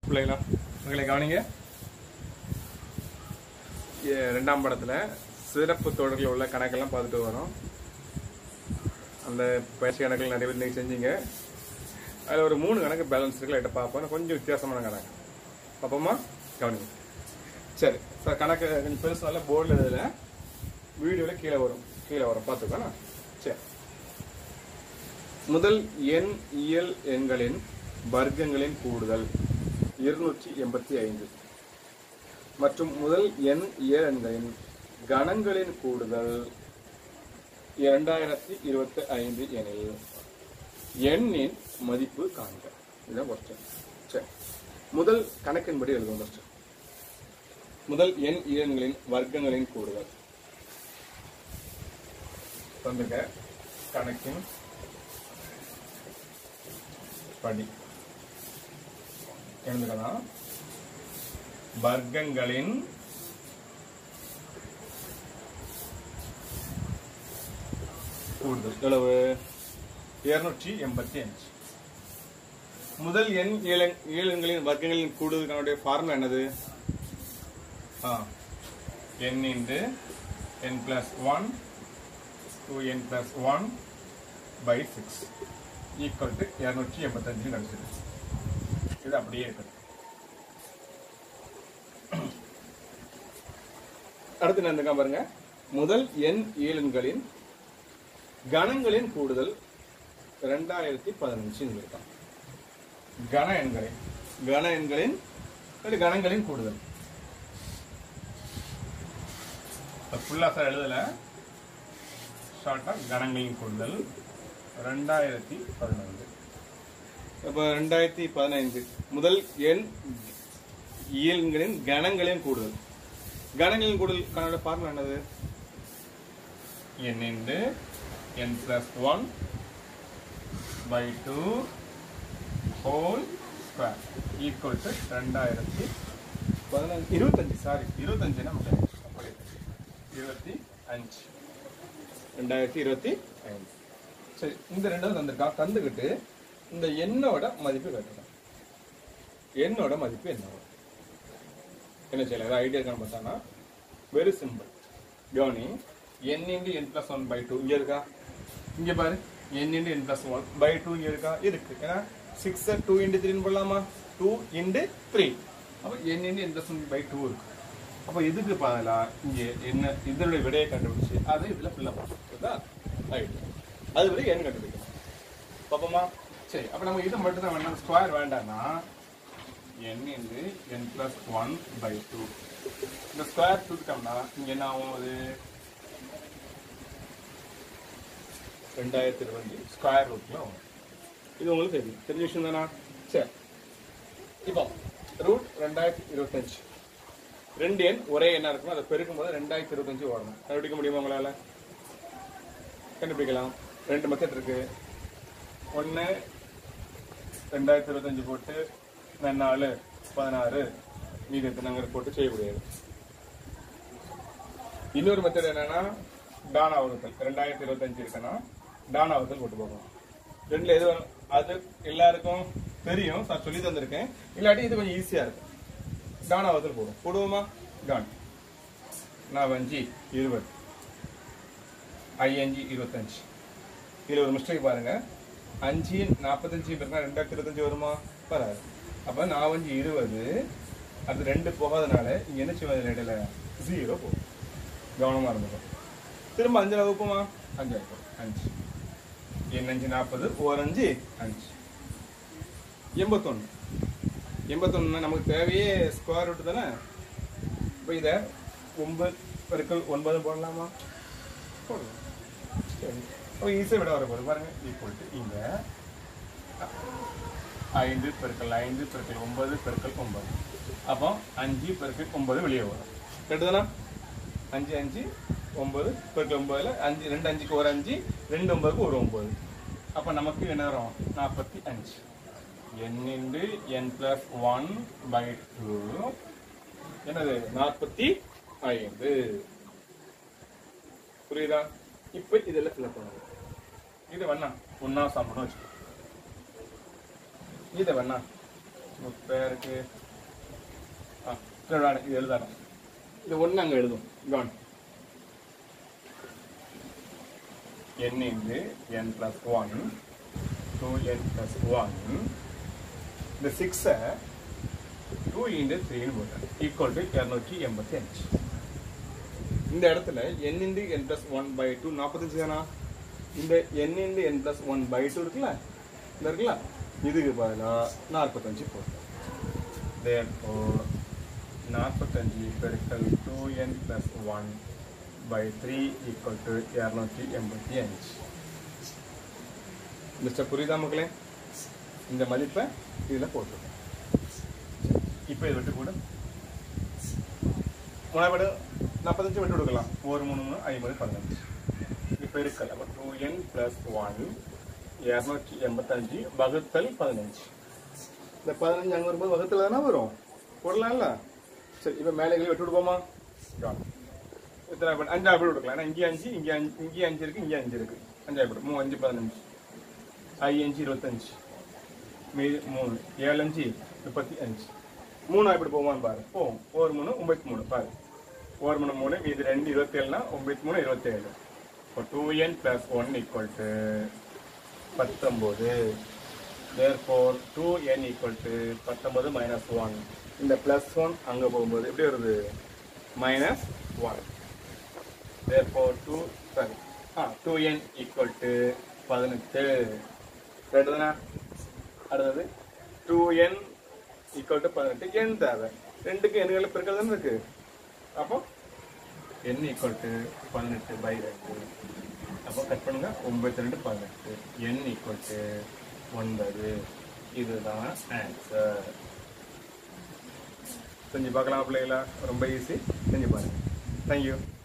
பிள்ளைங்களா உங்களை கவனிங்க ஏ- ரெண்டாம் படத்துல சிறப்பு தொடரில் உள்ள கணக்கெல்லாம் பார்த்துட்டு வரோம் அந்த பயிற்சி கணக்கில் நிறைய பேர் இன்னைக்கு செஞ்சீங்க அதில் ஒரு மூணு கணக்கு பேலன்ஸ் இருக்குல்ல எட்ட பார்ப்போம் கொஞ்சம் வித்தியாசமான கணக்கு பார்ப்போமா கவனிங்க சரி சார் கணக்கு கொஞ்சம் பெருசு நல்ல போர்டில் எழுதல வீடியோவில் கீழே வரும் கீழே வரும் பார்த்துக்கோண்ணா சரி முதல் எண் இயல் எண்களின் வர்க்கங்களின் கூடுதல் இருநூற்றி எண்பத்தி ஐந்து மற்றும் முதல் எண் இயல் எண்களின் கணங்களின் கூடுதல் இரண்டாயிரத்தி இருபத்தி ஐந்து எனில் எண்ணின் மதிப்பு காண்க இதுதான் கொஸ்டின் சரி முதல் கணக்கின்படி எழுதுவோம் ஃபர்ஸ்ட் முதல் எண் இயல்களின் வர்க்கங்களின் கூடுதல் வந்துங்க கணக்கின் படி எழுதுக்கலாம் வர்க்கங்களின் கூடுதல் எவ்வளவு இருநூற்றி எண்பத்தி அஞ்சு முதல் எண் ஏழு ஏழுங்களின் வர்க்கங்களின் கூடுதலுக்கான ஃபார்முலா என்னது ஆ n into n plus one two n plus one by six equal to இரநூற்றி எண்பத்தஞ்சு கிடைச்சிருக்கு இது அப்படியே இருக்குது அடுத்து என்ன இருந்துக்கா பாருங்க முதல் எண் ஏழுங்களின் கணங்களின் கூடுதல் ரெண்டாயிரத்தி பதினஞ்சு இருக்கான் கண எண்களின் கண எண்களின் அல்லது கணங்களின் கூடுதல் ஃபுல்லா சார் எழுதல ஷார்ட்டா கணங்களின் கூடுதல் ரெண்டாயிரத்தி பதினைந்து இப்போ ரெண்டாயிரத்தி பதினைந்து முதல் எண் இயல்களின் கணங்களின் கூடுதல் கணங்களின் கூடுதல் கணோட ஃபார்முலா என்னது n into n plus 1 by 2 whole square equal to ரெண்டாயிரத்தி பதினஞ்சு இருபத்தஞ்சு சாரி இருபத்தஞ்சு நமக்கு அப்படி இருபத்தி அஞ்சு ரெண்டாயிரத்தி இருபத்தி ஐந்து சரி இந்த ரெண்டாவது தந்திருக்கா தந்துக்கிட்டு இந்த எண்ணோட மதிப்பு கட்டணும் எண்ணோட மதிப்பு என்ன வரும்? என்ன செய்யலாம் ஏதாவது ஐடியா இருக்கான்னு பார்த்தானா வெரி சிம்பிள் கவனி n into n plus one by two இங்கே இருக்கா இங்கே பாரு n into n plus one by two இங்கே இருக்கா இருக்கு ஏன்னா சிக்ஸ் டூ இன்டு த்ரீன்னு போடலாமா டூ இன்டு த்ரீ அப்போ n into n plus one by two இருக்கு அப்போ இதுக்கு பதிலா இங்கே என்ன இதனுடைய விடையை கண்டுபிடிச்சு அதை இதில் ஃபில்லப் பண்ணுறதா ரைட் அது விட n கண்டுபிடிக்கணும் பாப்போமா சரி அப்போ நம்ம இதை மட்டும் தான் வேண்டாம் ஸ்கொயர் வேண்டாம்னா n into n plus one by two இந்த ஸ்கொயர் தூக்கிட்டோம்னா இங்க என்ன ஆகும் அது ரெண்டாயிரத்தி இருபது ஸ்கொயர் ரூட்ல வரும் இது உங்களுக்கு தெரியும் தெரிஞ்ச விஷயம் தானா சரி இப்போ ரூட் ரெண்டாயிரத்தி இருபத்தஞ்சு ரெண்டு எண் ஒரே எண்ணா இருக்கும் அதை பெருக்கும் போது ரெண்டாயிரத்தி இருபத்தஞ்சு வரணும் கண்டுபிடிக்க முடியுமா உங்களால கண்டுபிடிக்கலாம் ரெண்டு மெத்தட் இருக்கு ஒன்று ரெண்டாயிரத்தி இருபத்தஞ்சு போட்டு நாலு பதினாறு மீதி எத்தனைங்கிற போட்டு செய்ய முடியாது இன்னொரு மெத்தட் என்னன்னா டானா வகுத்தல் ரெண்டாயிரத்தி இருபத்தஞ்சு இருக்குன்னா டானா வகுத்தல் போட்டு போகணும் ரெண்டுல எது வேணும் அது எல்லாருக்கும் தெரியும் நான் சொல்லி தந்திருக்கேன் இல்லாட்டி இது கொஞ்சம் ஈஸியா இருக்கும் டானா வகுத்தல் போடும் போடுவோமா டான் நாவஞ்சு இருபது ஐயஞ்சு இருபத்தஞ்சு இதுல ஒரு மிஸ்டேக் பாருங்க அஞ்சு நாற்பத்தஞ்சு பேருனா ரெண்டாயிரத்தி இருபத்தஞ்சு வருமா வராது அப்ப நாவஞ்சு இருபது அது ரெண்டு போகாதனால இங்க என்ன செய்வது இடையில ஜீரோ போகும் கவனமா இருந்துக்கும் திரும்ப அஞ்சு வகுப்புமா அஞ்சு வகுப்பு அஞ்சு என் அஞ்சு நாற்பது ஓர் அஞ்சு அஞ்சு எண்பத்தொன்னு எண்பத்தொன்னு நமக்கு தேவையே ஸ்கொயர் ரூட் தானே இப்போ இதை ஒன்பது பெருக்கள் ஒன்பது போடலாமா போடலாம் சரி அப்போ ஈஸியாக விட வரப்போகுது பாருங்க ஈக்குவல் டு இங்கே ஐந்து பெருக்கல் ஐந்து பெருக்கல் ஒன்பது பெருக்கல் ஒன்பது அப்போ அஞ்சு பெருக்கல் ஒன்பது வெளியே வரும் கரெக்டுதானா அஞ்சு அஞ்சு ஒன்பது பெருக்கல் ஒன்பதுல அஞ்சு ரெண்டு அஞ்சுக்கு ஒரு அஞ்சு ரெண்டு ஒன்பதுக்கு ஒரு ஒன்பது அப்போ நமக்கு என்ன வரும் நாற்பத்தி அஞ்சு n into n plus one by two என்னது நாற்பத்தி ஐந்து புரியுதா இப்போ இதெல்லாம் ஃபில்அப் பண்ணுங்க இது வேணா ஒன்னா சாப்பிடணும் வச்சுக்கோ இதை வேணா பேருக்கு ஆ சரி, வேணாம், இது எழுதாடும் இது ஒன்று அங்கே எழுதும் கவன் n into n plus one two n plus one இந்த சிக்ஸை டூ இன்டு த்ரீன்னு போட்டேன் ஈக்குவல் டு இரநூத்தி எண்பத்தி அஞ்சு இந்த இடத்துல n into n plus one by two நாற்பத்தஞ்சு தானா இந்த n into n plus one by two இருக்குல்ல இந்த இருக்குல்ல இதுக்கு பதிலாக நாற்பத்தஞ்சு போட்டேன் therefore நாற்பத்தஞ்சு பெருக்கல் two n plus one by three equal to இரநூத்தி எண்பத்தி அஞ்சு மிஸ்டர் புரியுதா மக்களே இந்த மதிப்பை இதில் போட்டுருக்கோம் இப்போ இதை விட்டு கூட மூணாவது நாற்பத்தஞ்சு விட்டு கொடுக்கலாம் ஒரு மூணு மூணு ஐம்பது பதினஞ்சு இப்போ இருக்கல அப்போ டூ என் ப்ளஸ் ஒன் இரநூத்தி எண்பத்தஞ்சு வகுத்தல் பதினஞ்சு இந்த பதினஞ்சு அங்கே வரும்போது வகுத்தல் தானே வரும் போடலாம்ல சரி இப்போ மேலே கீழே விட்டு விடுவோமா Done. இத்தனை பண்ண அஞ்சாவது போட்டு கொடுக்கலாம் ஏன்னா இங்கே அஞ்சு இங்கே அஞ்சு இங்கே அஞ்சு இருக்கு இங்கே அஞ்சு இருக்கு அஞ்சாவது போட்டு மூணு அஞ்சு பதினஞ்சு ஐ அஞ்சு இருபத்தஞ்சு மீது மூணு ஏழு அஞ்சு முப்பத்தி அஞ்சு மூணு எப்படி போவான்னு பாரு போவோம் ஒரு மூணு ஒன்பத்தி மூணு பாரு ஒரு மூணு மூணு மீது ரெண்டு இருபத்தேழுனா ஒன்பத்தி மூணு இருபத்தேழு இப்போ two n plus one equal to பத்தொம்போது therefore two n equal to பத்தொம்போது மைனஸ் ஒன் இந்த ப்ளஸ் ஒன் அங்கே போகும்போது எப்படி வருது minus one therefore two sorry ஆ டூ என் ஈக்குவல் டு பதினெட்டு ரைட்டு தானே அடுத்தது டூ என் ஈக்குவல் டு பதினெட்டு என் தேவை ரெண்டுக்கு எண்களை பெருக்கள் தானே இருக்கு அப்போ என் ஈக்குவல் டு பதினெட்டு பை ரெண்டு அப்போ கட் பண்ணுங்க ஒன்பத்தி ரெண்டு பதினெட்டு என் ஈக்குவல் டு ஒன்பது இதுதான் ஆன்சர் செஞ்சு பார்க்கலாம் பிள்ளைங்களா ரொம்ப ஈஸி செஞ்சு பாருங்க தேங்க்யூ